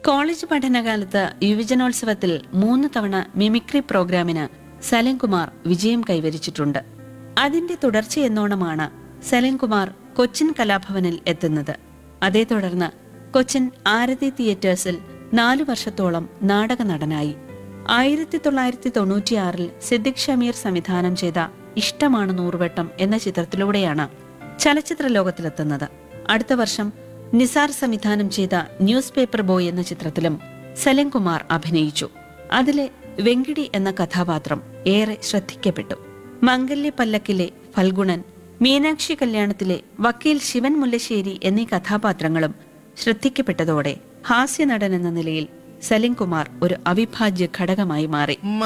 college പഠനകാലത്ത് യുവജനോത്സവത്തിൽ മൂന്ന് തവണ മിമിക്രി പ്രോഗ്രാമിന് സലൻകുമാർ വിജയം കൈവരിച്ചിട്ടുണ്ട് അതിന്റെ തുടർച്ചയെന്നോണമാണ് സലൻകുമാർ കൊച്ചിൻ കലാഭവനിൽ എത്തുന്നത് അതേ തുടർന്ന് കൊച്ചിൻ ആരതി തിയേറ്റേഴ്സിൽ നാലു വർഷത്തോളം നാടക നടനായി ആയിരത്തി തൊള്ളായിരത്തി തൊണ്ണൂറ്റിയാറിൽ സിദ്ദിഖ് ഷമീർ സംവിധാനം ചെയ്ത ഇഷ്ടമാണ് നൂറുവട്ടം എന്ന ചിത്രത്തിലൂടെയാണ് ചലച്ചിത്ര ലോകത്തിലെത്തുന്നത് അടുത്ത വർഷം നിസാർ സംവിധാനം ചെയ്ത ന്യൂസ് പേപ്പർ ബോയ് എന്ന ചിത്രത്തിലും സലൻകുമാർ അഭിനയിച്ചു അതിലെ വെങ്കിടി എന്ന കഥാപാത്രം ഏറെ ശ്രദ്ധിക്കപ്പെട്ടു മംഗല്യ പല്ലക്കിലെ ഫൽഗുണൻ മീനാക്ഷി കല്യാണത്തിലെ വക്കീൽ ശിവൻ മുല്ലശ്ശേരി എന്നീ കഥാപാത്രങ്ങളും ശ്രദ്ധിക്കപ്പെട്ടതോടെ ഹാസ്യനടൻ എന്ന നിലയിൽ സലിംകുമാർ ഒരു അവിഭാജ്യ ഘടകമായി മാറി